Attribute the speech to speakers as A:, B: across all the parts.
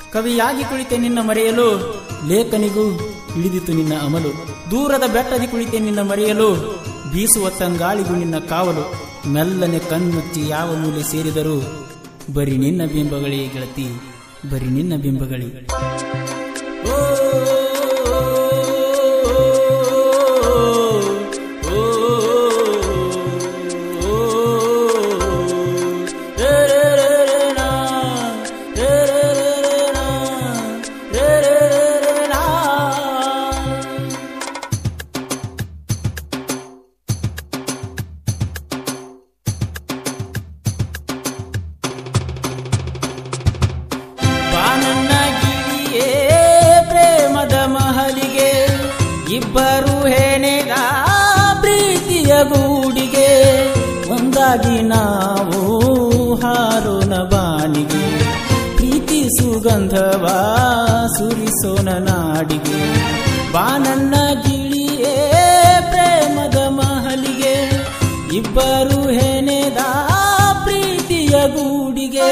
A: ಕವಿಯಾಗಿ ಕುಳಿತೆ ನಿನ್ನ ಮರೆಯಲು ಲೇಖನಿಗೂ ಇಳಿದಿತು ನಿನ್ನ ಅಮಲು ದೂರದ ಬೆಟ್ಟದಿ ಕುಳಿತೆ ನಿನ್ನ ಮರೆಯಲು ಬೀಸುವ ತಂಗಾಳಿಗೂ ನಿನ್ನ ಕಾವಲು ಮೆಲ್ಲನೆ ಕಣ್ಮುಚ್ಚಿ ಯಾವ ಮೂಲೆ ಸೇರಿದರೂ ಬರಿ ನಿನ್ನ ಬಿಂಬಗಳೇ ಗೆಳತಿ ಬರಿ ನಿನ್ನ ಬಿಂಬಗಳೇ ಬಾನನ್ನ ಗಿಳಿಯೇ ಪ್ರೇಮದ ಮಹಲಿಗೆ ಇಬ್ಬರು ಹೆಣೆಗ ಪ್ರೀತಿಯ ಗೂಡಿಗೆ ಒಂದಾಗಿ ನಾವು ಹಾರೋಣ ಬಾನಿಗೆ ಪ್ರೀತಿ ಸುಗಂಧವ ಸುರಿಸೋಣ ನಾಡಿಗೆ ಬಾನನ್ನ ಗಿಳಿಯೇ ಪ್ರೇಮದ ಮಹಲಿಗೆ ಇಬ್ಬರು ಹೆಣೆದ ಪ್ರೀತಿಯ ಗೂಡಿಗೆ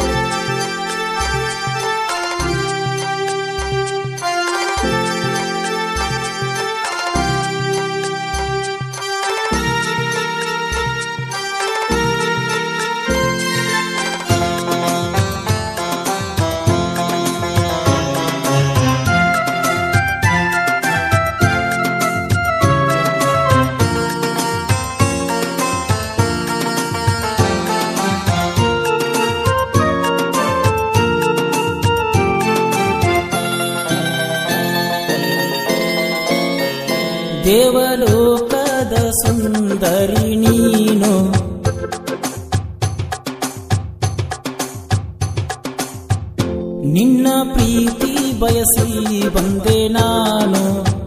A: ದೇವಲೋಕದ ಸುಂದರಿ ನೀನು ನಿನ್ನ ಪ್ರೀತಿ ಬಯಸಿ ಬಂದೆ ನಾನು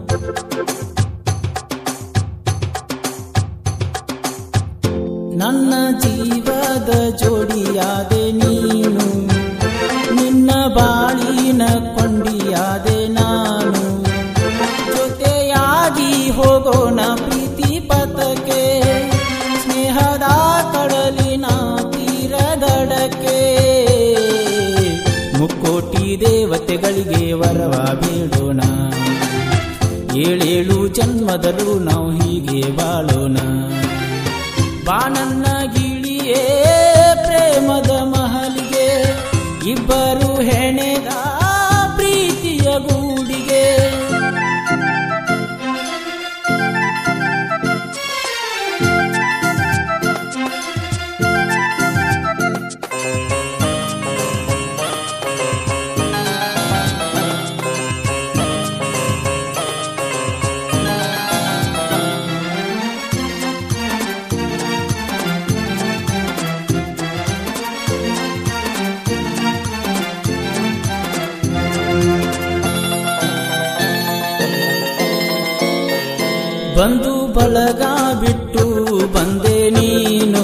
A: ನನ್ನ ಜೀವದ ಜೋಡಿಯಾದೆ ನೀನು ನಿನ್ನ ಬಾಳಿನ ಕೊಂಡಿಯಾದೆ ನಾನು ಜೊತೆಯಾಗಿ ಹೋಗೋಣ ಪ್ರೀತಿ ಪಥಕ್ಕೆ ಸ್ನೇಹದ ಕಡಲಿನ ತೀರದಡಕ್ಕೆ ಮುಕ್ಕೋಟಿ ದೇವತೆಗಳಿಗೆ ವರವ ಬೇಡೋಣ ಏಳೇಳು ಜನ್ಮದಲ್ಲೂ ನಾವು ಹೀಗೆ ಬಾಳೋಣ ಬಾನನ್ನ ಗಿಳಿಯೇ ಪ್ರೇಮದ ಮಹಲಿಗೆ ಇಬ್ಬರು ಹೆಣೆದ ಪ್ರೀತಿಯ ಗೂಡಿಗೆ ಬಂದು ಬಳಗ ಬಿಟ್ಟು ಬಂದೆ ನೀನು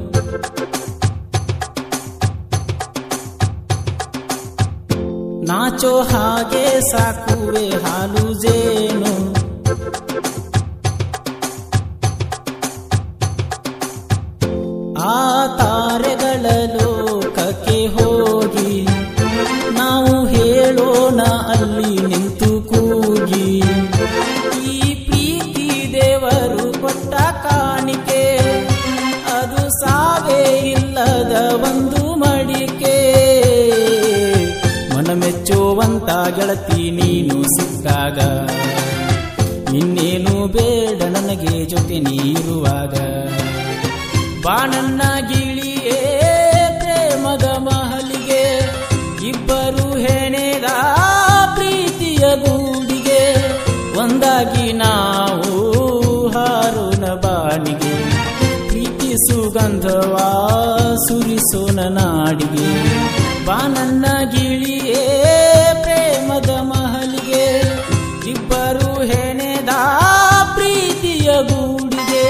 A: ನಾಚೋ ಹಾಗೆ ಸಾಕುವೆ ಹಾಲು ಜೇನು ಆ ತಾರೆಗಳ ಲೋಕಕ್ಕೆ ಹೋಗಿ ನಾವು ಹೇಳೋಣ ಅಲ್ಲಿ ನಿಂತು ಕೂಗಿ ಈ ಪ್ರೀತಿ ದೇವರು ಕೊಟ್ಟ ಕಾಣಿಕೆ ಅದು ಸಾವೇ ಇಲ್ಲದ ಒಂದು ಮಡಿಕೆ ಮನಮೆಚ್ಚುವಂತ ಗೆಳತಿ ನೀನು ಸಿಕ್ಕಾಗ ಇನ್ನೇನು ಬೇಡ ನನಗೆ ಜೊತೆ ನೀರುವಾಗ ಬಾಣನ್ನ ಗಿಳಿಯೇ ಪ್ರೇಮದ ಮಹಲಿಗೆ ಇಬ್ಬರು ಹೆಣೆದ ಪ್ರೀತಿಯ ಗೂಡಿಗೆ ಒಂದಾಗಿ ನಾವು ಹಾರೋಣ ಬಾಣಿಗೆ ಪ್ರೀತಿ ಸುಗಂಧವಾ ಸುರಿಸೋಣ ನಾಡಿಗೆ ಬಾನನ್ನ ಗಿಳಿಯೇ ಪ್ರೇಮದ ಮಹಲಿಗೆ ಇಬ್ಬರು ಹೆಣೆದ ಪ್ರೀತಿಯ ಗೂಡಿಗೆ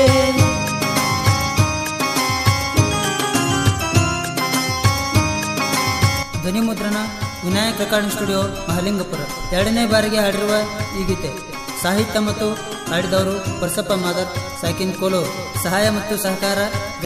B: ಧ್ವನಿ ಮುದ್ರಣ ವಿನಾಯಕ್ ರೆಕಾರ್ಡಿಂಗ್ ಸ್ಟುಡಿಯೋ ಮಹಲಿಂಗಪುರ ಎರಡನೇ ಬಾರಿಗೆ ಹಾಡಿರುವ ಈ ಗೀತೆ ಸಾಹಿತ್ಯ ಮತ್ತು ಹಾಡಿದವರು ಪರಸಪ್ಪ ಮಾದರ್ ಸಾಕಿನ್ ಕೋಲು ಸಹಾಯ ಮತ್ತು ಸಹಕಾರ